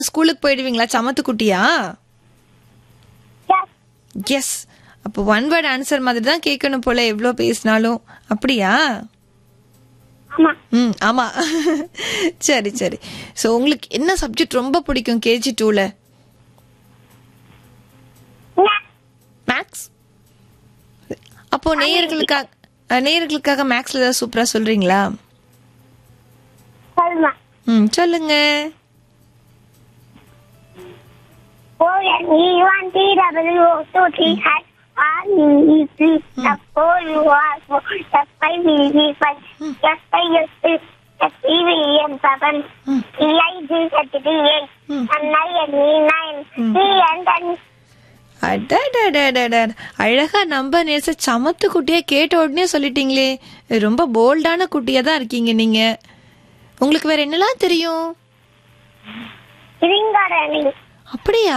ஸ்கூலுக்கு போயிடுவீங்களா சமத்து குட்டியா Yes. எஸ் அப்போ ஒன் வேர்ட் ஆன்சர் மாதிரி தான் கேட்கணும் போல எவ்வளோ பேசினாலும் அப்படியா ஆமா ம் ஆமா சரி சரி ஸோ உங்களுக்கு என்ன சப்ஜெக்ட் ரொம்ப பிடிக்கும் கேஜி டூல Math. மேக்ஸ் அப்போ நேயர்களுக்காக அஹ், நேயர்களுக்காக மேக்ஸ்ல ஏதாவது சூப்பரா சொல்றீங்களா சொல்லுமா ம் சொல்லுங்க O N E one T W O two three H R E E three F four U R four F five V V five F five S six F E V N seven E I G Z D eight and I N E nine E N ten அடடடடடட. அழகா நம்ப நேச சமத்து குட்டியா கேட்ட உடனே சொல்லிட்டீங்களே ரொம்ப போல்டான குட்டியா தான் இருக்கீங்க நீங்க உங்களுக்கு வேற என்னலாம் தெரியும் Ringarani. அப்படியா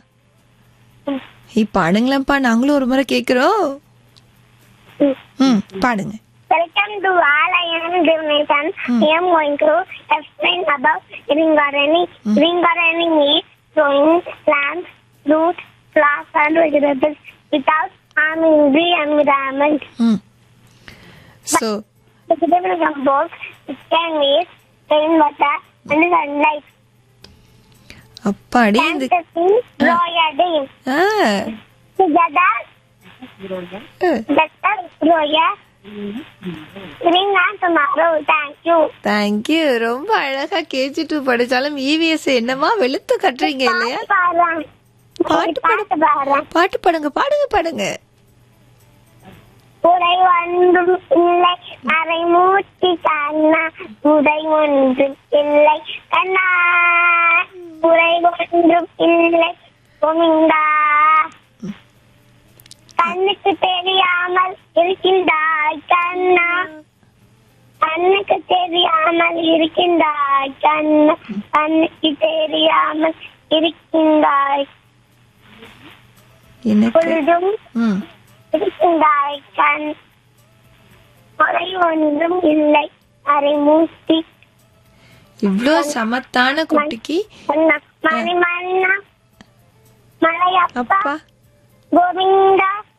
இப்ப பாடுங்களேன்ப்பா நாங்களும் ஒரு முறை கேக்குறோம் ம் பாடுங்க Welcome to all I am donation. I am going to explain about Ringarani. Ringarani means growing plants, fruits, flowers and vegetables without harming the environment. ம் so Vegetables from both it can waste rainwater and sunlight. அப்பாடி இந்த Fantasy, Royal ஆ Together, அஹ், better Royal. Bring on tomorrow. Thank you. Thank you ரொம்ப அழகா KG two படிச்சாலும் EVS என்னமா வெளுத்து கட்டுறீங்க இல்லையா பாடுறேன். பாட்டு பாடு. பாட்டு பாடுறேன் பாட்டு பாடுங்க பாடுங்க பாடுங்க உரை ஒன்றும் இல்லை அரை மூச்சு கண்ணா உரை ஒன்றும் இல்லை கண்ணா உரை ஒன்றும் இல்லை கோவிந்தா கண்ணுக்கு தெரியாமல் இருக்கின்றாய் கண்ணா கண்ணுக்கு தெரியாமல் இருக்கின்றாய் கண்ணா கண்ணுக்கு தெரியாமல் இருக்கின்றாய் எனக்கு பொழுதும் ம் இருக்கின்றாய் கண் முறை ஒன்றும் இல்லை அரை மூர்த்தி இவ்ளோ சமத்தான குட்டிக்கு மன்னா மணி மன்னா மலையப்பா அப்பா கோவிந்தா